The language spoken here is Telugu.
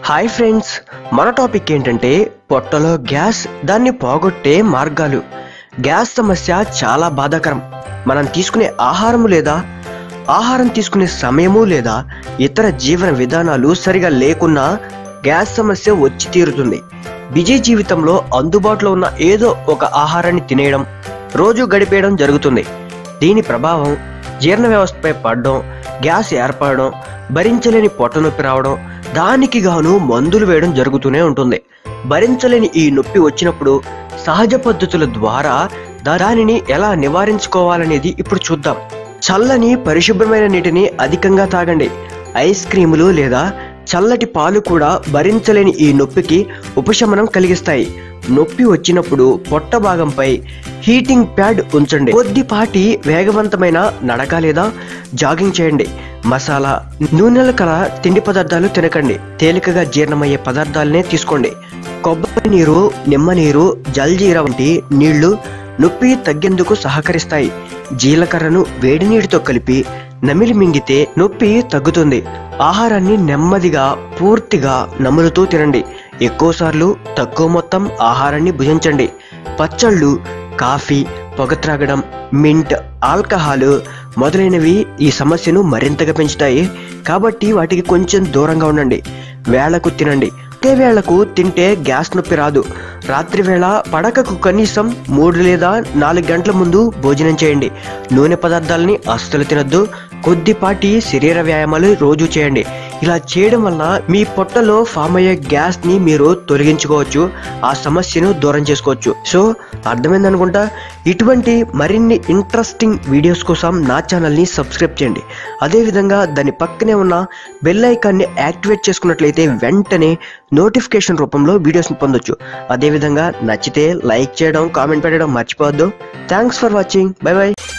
హాయ్ ఫ్రెండ్స్ మన టాపిక్ ఏంటంటే పొట్టలో గ్యాస్ దాన్ని పోగొట్టే మార్గాలు గ్యాస్ సమస్య చాలా బాధాకరం మనం తీసుకునే ఆహారము లేదా ఆహారం తీసుకునే సమయము లేదా ఇతర జీవన విధానాలు సరిగా లేకున్నా గ్యాస్ సమస్య వచ్చి తీరుతుంది బిజీ జీవితంలో అందుబాటులో ఉన్న ఏదో ఒక ఆహారాన్ని తినేయడం రోజు గడిపేయడం జరుగుతుంది దీని ప్రభావం జీర్ణ వ్యవస్థపై పడడం గ్యాస్ ఏర్పడడం భరించలేని పొట్ట నొప్పి రావడం దానికి గాను మందులు వేయడం జరుగుతూనే ఉంటుంది భరించలేని ఈ నొప్పి వచ్చినప్పుడు సహజ పద్ధతుల ద్వారా దా- దానిని ఎలా నివారించుకోవాలనేది ఇప్పుడు చూద్దాం చల్లని పరిశుభ్రమైన నీటిని అధికంగా తాగండి ఐస్ క్రీములు లేదా చల్లటి పాలు కూడా భరించలేని ఈ నొప్పికి ఉపశమనం కలిగిస్తాయి నొప్పి వచ్చినప్పుడు పొట్ట భాగంపై హీటింగ్ ప్యాడ్ ఉంచండి కొద్దిపాటి వేగవంతమైన నడక లేదా జాగింగ్ చేయండి మసాలా నూనెల కల తిండి పదార్థాలు తినకండి తేలికగా జీర్ణమయ్యే పదార్థాలనే తీసుకోండి కొబ్బరి నీరు నిమ్మ నీరు జల్జీరా వంటి నీళ్లు నొప్పి తగ్గేందుకు సహకరిస్తాయి జీలకర్రను వేడి నీటితో కలిపి నమిలి మింగితే నొప్పి తగ్గుతుంది ఆహారాన్ని నెమ్మదిగా పూర్తిగా నములుతూ తినండి ఎక్కువసార్లు తక్కువ మొత్తం ఆహారాన్ని భుజించండి పచ్చళ్ళు కాఫీ పొగ త్రాగడం మింట్ ఆల్కహాల్ మొదలైనవి ఈ సమస్యను మరింతగా పెంచుతాయి కాబట్టి వాటికి కొంచెం దూరంగా ఉండండి వేళకు తినండి ఒకే వేళకు తింటే గ్యాస్ నొప్పి రాదు రాత్రి వేళ పడకకు కనీసం మూడు లేదా నాలుగు గంటల ముందు భోజనం చేయండి నూనె పదార్థాలని అస్సలు తినద్దు కొద్దిపాటి శరీర వ్యాయామాలు రోజు చేయండి ఇలా చేయడం వలన మీ పొట్టలో ఫామ్ అయ్యే గ్యాస్ ని మీరు తొలగించుకోవచ్చు ఆ సమస్యను దూరం చేసుకోవచ్చు సో అర్థమైంది అనుకుంటా ఇటువంటి మరిన్ని ఇంట్రెస్టింగ్ వీడియోస్ కోసం నా ఛానల్ని సబ్స్క్రైబ్ చేయండి అదేవిధంగా దాని పక్కనే ఉన్న బెల్ ఐకాన్ని యాక్టివేట్ చేసుకున్నట్లయితే వెంటనే నోటిఫికేషన్ రూపంలో వీడియోస్ని పొందొచ్చు అదేవిధంగా నచ్చితే లైక్ చేయడం కామెంట్ పెట్టడం మర్చిపోవద్దు thanks for watching bye by